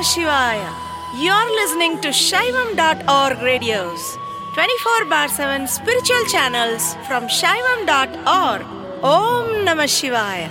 Shivaya. You're listening to Shaivam.org radios, 24 bar 7 spiritual channels from Shaivam.org. Om Namah Shivaya.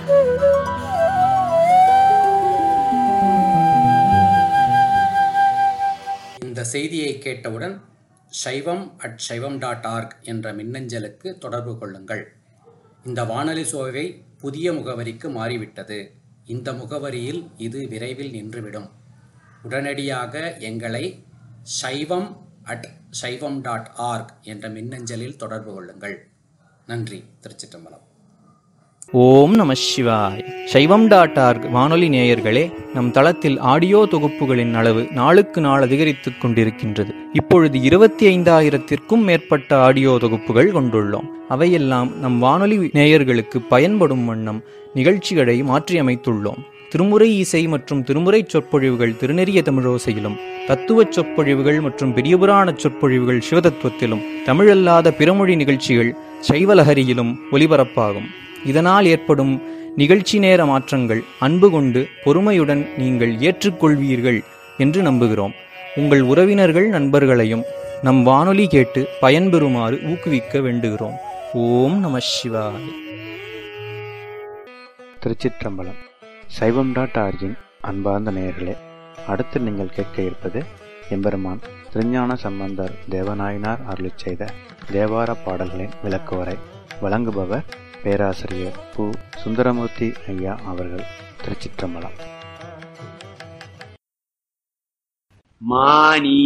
இந்த செய்தியை கேட்டவுடன் சைவம் at சைவம் டாட் ஆர்க் என்ற மின்னஞ்சலுக்கு தொடர்பு கொள்ளுங்கள் இந்த வானொலி சோவை புதிய முகவரிக்கு மாறிவிட்டது இந்த முகவரியில் இது விரைவில் நின்றுவிடும் உடனடியாக எங்களை சைவம் அட் சைவம் டாட் ஆர்க் என்ற மின்னஞ்சலில் தொடர்பு கொள்ளுங்கள் நன்றி திருச்சிற்றம்பலம் ஓம் நம சிவாய் சைவம் டாட் ஆர்க் வானொலி நேயர்களே நம் தளத்தில் ஆடியோ தொகுப்புகளின் அளவு நாளுக்கு நாள் அதிகரித்துக் கொண்டிருக்கின்றது இப்பொழுது இருபத்தி ஐந்தாயிரத்திற்கும் மேற்பட்ட ஆடியோ தொகுப்புகள் கொண்டுள்ளோம் அவையெல்லாம் நம் வானொலி நேயர்களுக்கு பயன்படும் வண்ணம் நிகழ்ச்சிகளை மாற்றியமைத்துள்ளோம் திருமுறை இசை மற்றும் திருமுறை சொற்பொழிவுகள் திருநெறிய தமிழோசையிலும் தத்துவச் சொற்பொழிவுகள் மற்றும் பெரியபுராண சொற்பொழிவுகள் சிவதத்துவத்திலும் தமிழல்லாத பிறமொழி நிகழ்ச்சிகள் சைவலஹரியிலும் ஒலிபரப்பாகும் இதனால் ஏற்படும் நிகழ்ச்சி நேர மாற்றங்கள் அன்பு கொண்டு பொறுமையுடன் நீங்கள் ஏற்றுக்கொள்வீர்கள் என்று நம்புகிறோம் உங்கள் உறவினர்கள் நண்பர்களையும் நம் வானொலி கேட்டு பயன்பெறுமாறு ஊக்குவிக்க வேண்டுகிறோம் ஓம் நம சிவாய் திருச்சிற்றம்பலம் சைவம் டாட் ஆர்ஜின் அன்பார்ந்த நேயர்களே அடுத்து நீங்கள் கேட்க இருப்பது எம்பெருமான் திருஞான சம்பந்தர் தேவநாயனார் அருளிச் செய்த தேவார பாடல்களின் விளக்குவரை வழங்குபவர் பேராசிரியர் பு சுந்தரமூர்த்தி ஐயா அவர்கள் திருச்சிற்றம்பலம் மானி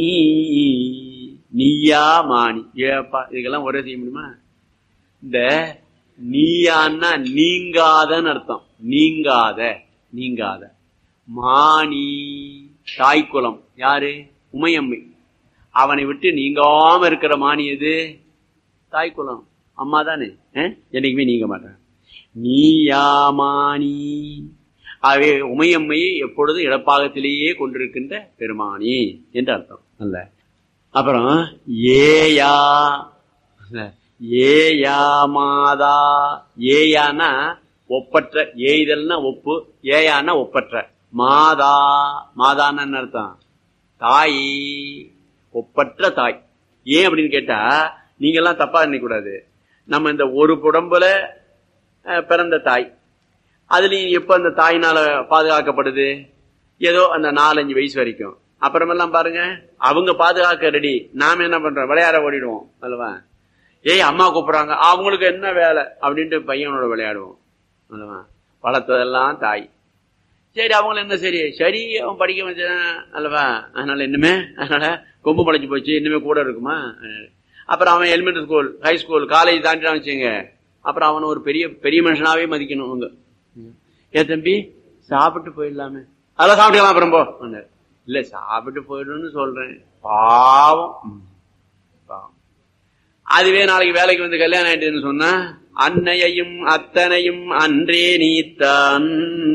நீயா மானி ஏப்பா இதுக்கெல்லாம் ஒரே செய்ய முடியுமா இந்த நீயான்னா நீங்காதன்னு அர்த்தம் நீங்காத நீங்காத மானி தாய்க்குலம் யாரு உமையம்மை அவனை விட்டு நீங்காம இருக்கிற மானி எது தாய்க்குலம் அம்மா தானே அஹ்? என்னைக்குமே நீங்க மாட்டேன் நீயா மானி ஆகவே உமையம்மையை எப்பொழுதும் இடப்பாகத்திலேயே கொண்டிருக்கின்ற பெருமானி என்று அர்த்தம் அல்ல அப்புறம் ஏயா இல்ல, ஏயா மாதா ஏயானா ஒப்பற்ற ஏய்தல்னா ஒப்பு ஏயானா ஒப்பற்ற மாதா மாதான்னு என்ன அர்த்தம் தாய் ஒப்பற்ற தாய் ஏன் அப்படின்னு கேட்டா நீங்க எல்லாம் தப்பா நினைக்க கூடாது நம்ம இந்த ஒரு புடம்புல அஹ், பிறந்த தாய் அதுலயும் எப்ப அந்த தாயினால பாதுகாக்கப்படுது ஏதோ அந்த நாலஞ்சு வயசு வரைக்கும் அப்புறமெல்லாம் பாருங்க அவங்க பாதுகாக்க ரெடி நாம என்ன பண்றோம் விளையாட ஓடிடுவோம் அல்லவா ஏய் அம்மா கூப்பிடுறாங்க அவங்களுக்கு என்ன வேலை அப்படின்ட்டு பையனோட விளையாடுவோம் அல்லவா வளர்த்ததெல்லாம் தாய் சரி அவங்கள என்ன சரி சரி அவன் படிக்க வச்சான் அல்லவா அதனால இன்னுமே அதனால கொம்பு முளைச்சு போச்சு இன்னுமே கூட இருக்குமா அப்புறம் அவன் elementary school high school college தாண்டிட்டான் வச்சுங்க அப்புறம் அவனை ஒரு பெரிய பெரிய மனுஷனாவே மதிக்கணும் அவங்க ஏ தம்பி சாப்பிட்டு போயிடலாமே அதெல்லாம் சாப்பிட்டுக்கலாம் அப்புறம் போ சொன்னாரு. இல்ல சாப்பிட்டு போயிடும்னு சொல்றேன் பாவம் ம். பாவம் அதுவே நாளைக்கு வேலைக்கு வந்து கல்யாணம் ஆயிட்டுன்னு சொன்னா அன்னையையும் அத்தனையும் அன்றே நீத்தான்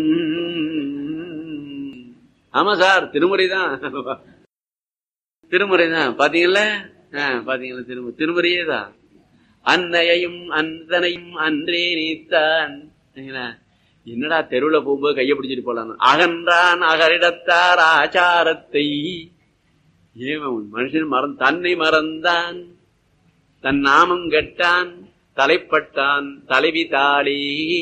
ஆமா சார் திருமுறை தான் திருமுறை தான் பாத்தீங்கல்ல ஆ, பாத்தீங்களா திருமு திருமுறையே தான் அன்னையையும் அந்தனையும் அன்றே நீத்தான் சரிங்களா? என்னடா தெருவுல போகும்போது கைய பிடிச்சிட்டு போலாம் அகன்றான் அகரிடத்தார் ஆச்சாரத்தை ஏன் மனுஷன் மறந்து தன்னை மறந்தான் தன் நாமம் கெட்டான் தலைப்பட்டான் தலைவி தாளி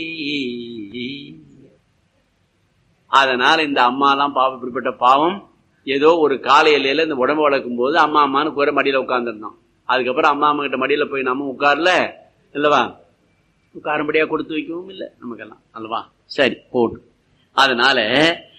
அதனால இந்த அம்மாலாம் பாவம் இப்படிப்பட்ட பாவம் ஏதோ ஒரு காலையில இந்த உடம்பு வளர்க்கும் போது அம்மா அம்மான்னு கூற மடியில உட்கார்ந்துருந்தோம் அதுக்கப்புறம் அம்மா அம்மா கிட்ட மடியில போய் நம்ம உட்கார்ல இல்லவா உட்காரும்படியா கொடுத்து வைக்கவும் இல்லை நமக்கெல்லாம் அல்லவா சரி போட்டு அதனால